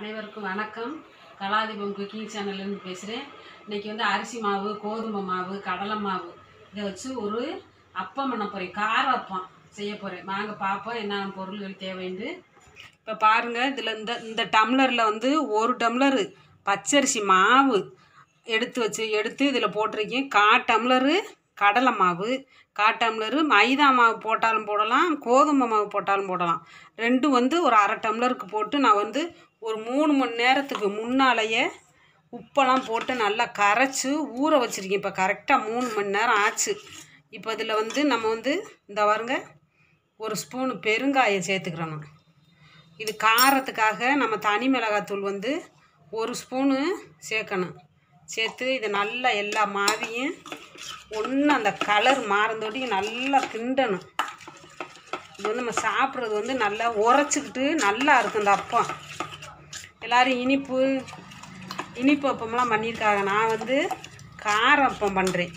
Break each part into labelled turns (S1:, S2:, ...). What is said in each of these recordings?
S1: அனைவருக்கும் வணக்கம் கலாதீபம் குக்கிங் சேனல்லேருந்து பேசுகிறேன் இன்றைக்கி வந்து அரிசி மாவு கோதுமை மாவு கடலை மாவு இதை வச்சு ஒரு அப்பம் பண்ண போகிறேன் கார அப்பம் செய்ய போகிறேன் வாங்க பார்ப்போம் என்னென்ன பொருள்கள் தேவைன்னு இப்போ பாருங்கள் இதில் இந்த இந்த டம்ளரில் வந்து ஒரு டம்ளரு பச்சரிசி மாவு எடுத்து வச்சு எடுத்து இதில் போட்டிருக்கேன் கா டம்ளரு கடலை மாவு கா டம்ளரு மைதா மாவு போட்டாலும் போடலாம் கோதுமை மாவு போட்டாலும் போடலாம் ரெண்டும் வந்து ஒரு அரை டம்ளருக்கு போட்டு நான் வந்து ஒரு மூணு மணி நேரத்துக்கு முன்னாலேயே உப்பெல்லாம் போட்டு நல்லா கரைச்சி ஊற வச்சுருக்கேன் இப்போ கரெக்டாக மூணு மணி நேரம் ஆச்சு இப்போ இதில் வந்து நம்ம வந்து இந்த பாருங்க ஒரு ஸ்பூனு பெருங்காயம் சேர்த்துக்கிறோம் நான் இது காரத்துக்காக நம்ம தனி மிளகாத்தூள் வந்து ஒரு ஸ்பூனு சேர்க்கணும் சேர்த்து இது நல்லா எல்லா மாவையும் ஒன்று அந்த கலர் மாறந்தோட்டி நல்லா கிண்டணும் இது வந்து நம்ம சாப்பிட்றது வந்து நல்லா உரைச்சிக்கிட்டு நல்லா இருக்கும் இந்த அப்பம் எல்லோரும் இனிப்பு இனிப்பு அப்பம்லாம் பண்ணியிருக்காங்க நான் வந்து கார அப்பம் பண்ணுறேன்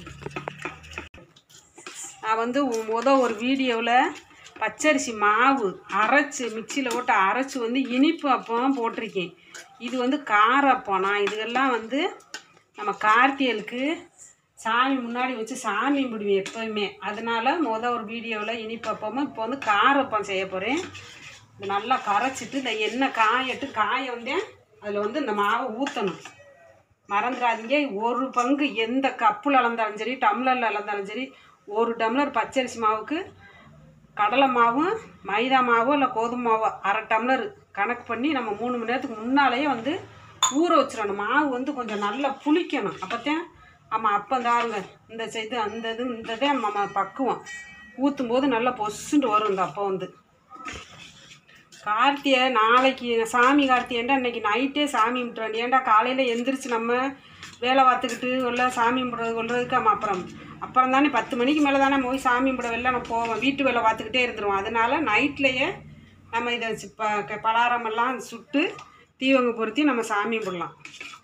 S1: நான் வந்து உ- முத ஒரு வீடியோவில் பச்சரிசி மாவு அரைச்சி மிக்சியில் போட்டு அரைச்சி வந்து இனிப்பு அப்பம் போட்டிருக்கேன் இது வந்து கார அப்பம் நான் இதுகெல்லாம் வந்து நம்ம கார்த்தியலுக்கு சாமி முன்னாடி வச்சு சாமி கும்பிடுவேன் எப்போயுமே அதனால முத ஒரு வீடியோவில் இனிப்பு அப்பமும் இப்போ வந்து கார அப்பம் செய்ய போகிறேன் இது நல்லா கரைச்சிட்டு இந்த எண்ணெய் காயட்டு காய வந்தேன் அதில் வந்து இந்த மாவை ஊற்றணும் மறந்துடாதீங்க ஒரு பங்கு எந்த கப்பில் அளந்தாலும் சரி டம்ளரில் அளந்தாலும் சரி ஒரு டம்ளர் பச்சரிசி மாவுக்கு கடலை மாவும் மைதா மாவோ இல்லை கோதுமை மாவோ அரை டம்ளர் கணக்கு பண்ணி நம்ம மூணு மணி நேரத்துக்கு முன்னாலேயே வந்து ஊற வச்சிடணும் மாவு வந்து கொஞ்சம் நல்லா புளிக்கணும் அப்போத்தான் ஆமாம் அப்போ தாருங்க இந்த இது அந்த இது இந்த இதே நம்ம பக்குவம் ஊற்றும் போது நல்லா பொசுண்டு வரும் இந்த அப்போ வந்து கார்த்திகை நாளைக்கு சாமி கார்த்திகைண்டா இன்னைக்கு நைட்டே சாமி கும்பிட்றாங்க ஏன்டா காலையில் எந்திரிச்சு நம்ம வேலை பார்த்துக்கிட்டு இல்லை சாமி கும்பிட்றது கொள்றதுக்கு நம்ம அப்புறம் அப்புறம் தானே பத்து மணிக்கு மேலே தானே போய் சாமி கும்பிட வெளில நம்ம போவோம் வீட்டு வேலை பார்த்துக்கிட்டே இருந்துருவோம் அதனால நைட்லேயே நம்ம இதை சி- ப க- பலாரமெல்லாம் சுட்டு தீவங்க பொருத்தி நம்ம சாமி கும்பிடலாம்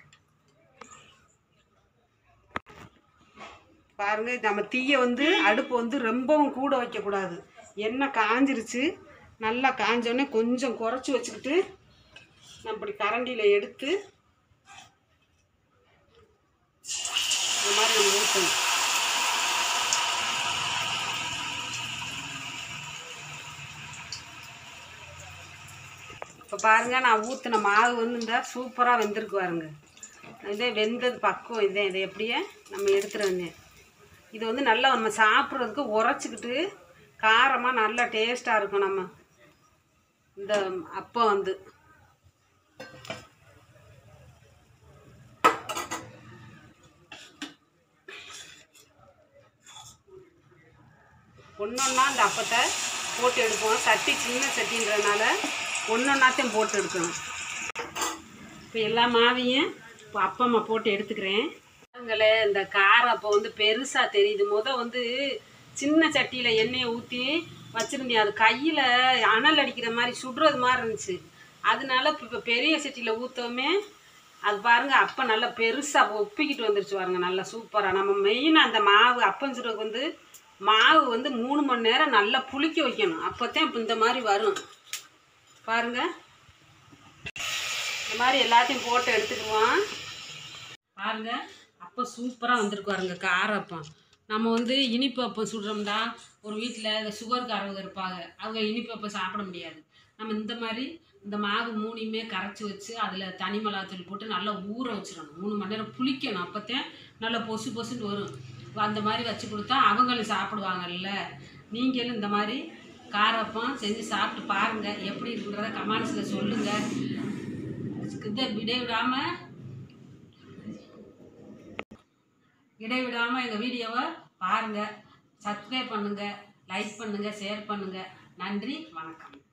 S1: பாருங்க இது நம்ம தீயை வந்து அடுப்பு வந்து ரொம்பவும் கூட வைக்கக்கூடாது எண்ணெய் காஞ்சிருச்சு நல்லா காஞ்சோடனே கொஞ்சம் குறைச்சி வச்சுக்கிட்டு நம்ம இப்படி கரண்டியில் எடுத்து இந்த மாதிரி நம்ம ஊற்றணும் இப்போ பாருங்க நான் ஊற்றின மாவு வந்து இந்த சூப்பராக வெந்திருக்கு பாருங்க இதே வெந்தது பக்குவம் இதே இதை எப்படியே நம்ம எடுத்துருவேங்க இது வந்து நல்லா நம்ம சாப்பிட்றதுக்கு உரைச்சிக்கிட்டு காரமாக நல்லா டேஸ்ட்டாக இருக்கும் நம்ம இந்த அப்பம் வந்து ஒன்றொன்னா அந்த அப்பத்தை போட்டு எடுப்போம் சட்டி சின்ன சட்டின்றதுனால ஒன்றொன்னாத்தையும் போட்டு எடுக்கணும் இப்போ எல்லா மாவையும் இப்போ அப்பம்மா போட்டு எடுத்துக்கிறேன் பாருங்களே இந்த காரம் அப்போ வந்து பெருசாக தெரியுது முத வந்து சின்ன சட்டியில் எண்ணெயை ஊற்றி வச்சுருந்தேன் அது கையில் அனல் அடிக்கிற மாதிரி சுடுறது மாதிரி இருந்துச்சு அதனால இப்போ இப்போ பெரிய சட்டியில் ஊற்றவுமே அது பாருங்க அப்போ நல்லா பெருசாக ஒப்பிக்கிட்டு வந்துருச்சு பாருங்க நல்லா சூப்பராக நம்ம மெயினாக அந்த மாவு அப்பம் சுடுறதுக்கு வந்து மாவு வந்து மூணு மணி நேரம் நல்லா புளிக்க வைக்கணும் அப்போத்தான் இப்போ இந்த மாதிரி வரும் பாருங்க இந்த மாதிரி எல்லாத்தையும் போட்டு எடுத்துக்குவோம் பாருங்க அப்போ சூப்பராக வந்திருக்கு பாருங்க கார அப்பம் நம்ம வந்து இனிப்பு அப்பம் சுடுறோம்டா ஒரு வீட்டில் இந்த சுகர்காரவங்க இருப்பாங்க அவங்க இனிப்பு அப்பம் சாப்பிட முடியாது நம்ம இந்த மாதிரி இந்த மாவு மூணையுமே கரைச்சி வச்சு அதில் தனி மிளகாத்தூள் போட்டு நல்லா ஊற வச்சிடணும் மூணு மணி நேரம் புளிக்கணும் அப்போத்தான் நல்லா பொசு பொசுன்னு வரும் அந்த மாதிரி வச்சு கொடுத்தா அவங்களும் சாப்பிடுவாங்கல்ல நீங்களும் இந்த மாதிரி காரப்பம் செஞ்சு சாப்பிட்டு பாருங்கள் எப்படி இருக்குன்றத கமெண்ட்ஸில் சொல்லுங்கள் இதை விடைவிடாமல் இடைவிடாமல் எங்கள் வீடியோவை பாருங்கள் சப்ஸ்கிரைப் பண்ணுங்கள் லைக் பண்ணுங்கள் ஷேர் பண்ணுங்கள் நன்றி வணக்கம்